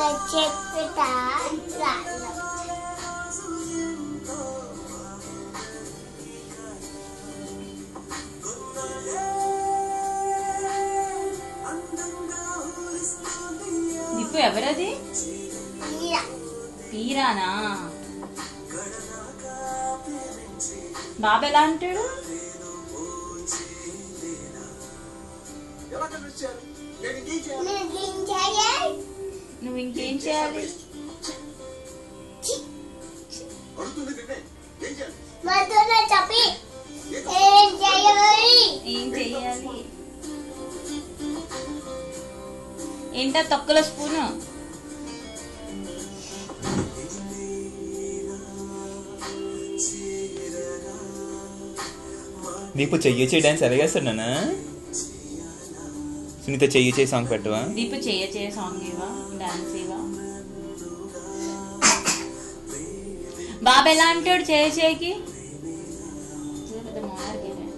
చెప్పుతా రాను. దీపు ఎవరది ఇలా పీరానా బాబు ఎలా అంటాడు ఎలా కనిపించారు నేను ఇంకేం చేయాలి నేను ఏం చేయాలి? నువ్వు ఇంకేం చేయాలి అడుగుతుంది నిన్నే ఏం చేయాలి మధుర చెప్పి ఏం ఏం చేయాలి ఏం చెయ్యాలి ఏంటా తొక్కల స్పూను దీపు చెయ్యి చేయి డాన్స్ ఎలాగేస్తాడా సునీత చెయ్యి చేయి సాంగ్ పెట్టవా దీపు చెయ్య చేయ సాంగ్ ఇవా డాన్స్ ఇవా బాబు ఎలా అంటాడు చేయ చేయకి పెద్ద మోనార్క్ అయిపోయాడు.